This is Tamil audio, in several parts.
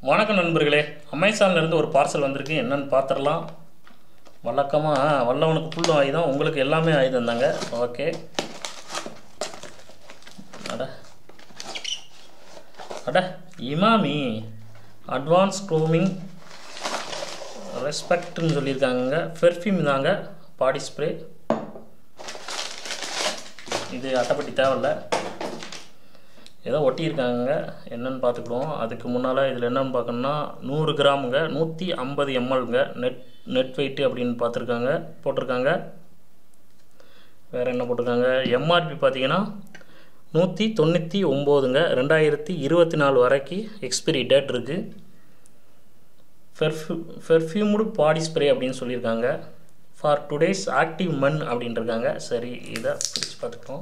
வணக்கம் நண்பர்களே அமேசான்லேருந்து ஒரு பார்சல் வந்திருக்கு என்னன்னு பார்த்துடலாம் வழக்கமாக வல்லவனுக்கு புல்லும் ஆயுதம் உங்களுக்கு எல்லாமே ஆயுதம் தாங்க ஓகே அட அட இமாமி அட்வான்ஸ் க்ரூமிங் ரெஸ்பெக்ட்னு சொல்லியிருக்காங்க பெர்ஃப்யூம் தாங்க பாடி ஸ்ப்ரே இது அட்டைப்பட்டி தேவையில்ல ஏதோ ஒட்டியிருக்காங்க என்னன்னு பார்த்துக்குடுவோம் அதுக்கு முன்னால் இதில் என்னென்னு பார்க்கணுன்னா நூறு கிராமுங்க நூற்றி ஐம்பது எம்எல்ங்க நெட் நெட் வெயிட்டு அப்படின்னு பார்த்துருக்காங்க போட்டிருக்காங்க வேறு என்ன போட்டிருக்காங்க எம்ஆர்பி பார்த்தீங்கன்னா நூற்றி தொண்ணூற்றி ஒம்போதுங்க ரெண்டாயிரத்தி இருபத்தி நாலு வரைக்கும் எக்ஸ்பிரி டேட் இருக்குது பெர்ஃப்யூ பெர்ஃப்யூம்டு பாடி ஸ்ப்ரே அப்படின்னு சொல்லியிருக்காங்க ஃபார் டுடேஸ் ஆக்டிவ் மன் அப்படின்ட்டுருக்காங்க சரி இதை பிரித்து பார்த்துக்குறோம்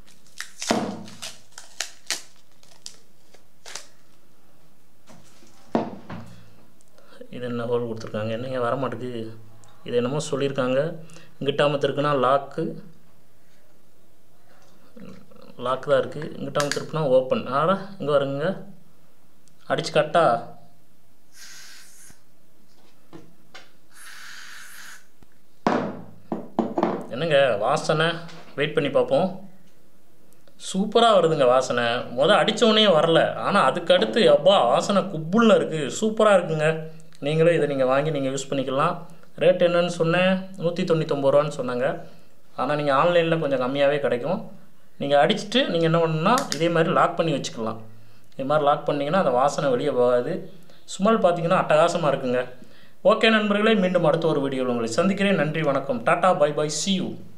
இது என்ன ஹோல் கொடுத்துருக்காங்க என்னங்க வர மாட்டேங்குது இது என்னமோ சொல்லியிருக்காங்க இங்கிட்டாமத்து இருக்குன்னா லாக்கு லாக் தான் இருக்குது இங்கிட்டாமத்து இருக்குன்னா ஓப்பன் ஆடா இங்கே வருங்க அடிச்சு கட்டா என்னங்க வாசனை வெயிட் பண்ணி பார்ப்போம் சூப்பராக வருதுங்க வாசனை மொதல் அடித்தோடனே வரல ஆனால் அதுக்கு அடுத்து அப்பா வாசனை குப்புளில் இருக்குது சூப்பராக இருக்குங்க நீங்களும் இதை நீங்கள் வாங்கி நீங்கள் யூஸ் பண்ணிக்கலாம் ரேட் என்னன்னு சொன்னேன் நூற்றி தொண்ணூத்தொம்பது ரூபான்னு சொன்னாங்க ஆனால் நீங்கள் ஆன்லைனில் கொஞ்சம் கம்மியாகவே கிடைக்கும் நீங்கள் அடிச்சுட்டு நீங்கள் என்ன பண்ணணும்னா இதே மாதிரி லாக் பண்ணி வச்சுக்கலாம் இது மாதிரி லாக் பண்ணிங்கன்னா அந்த வாசனை வெளியே போகாது ஸ்மெல் பார்த்தீங்கன்னா அட்டகாசமாக இருக்குங்க ஓகே நண்பர்களே மீண்டும் அடுத்த ஒரு வீடியோவில் உங்களை சந்திக்கிறேன் நன்றி வணக்கம் tata bye bye see you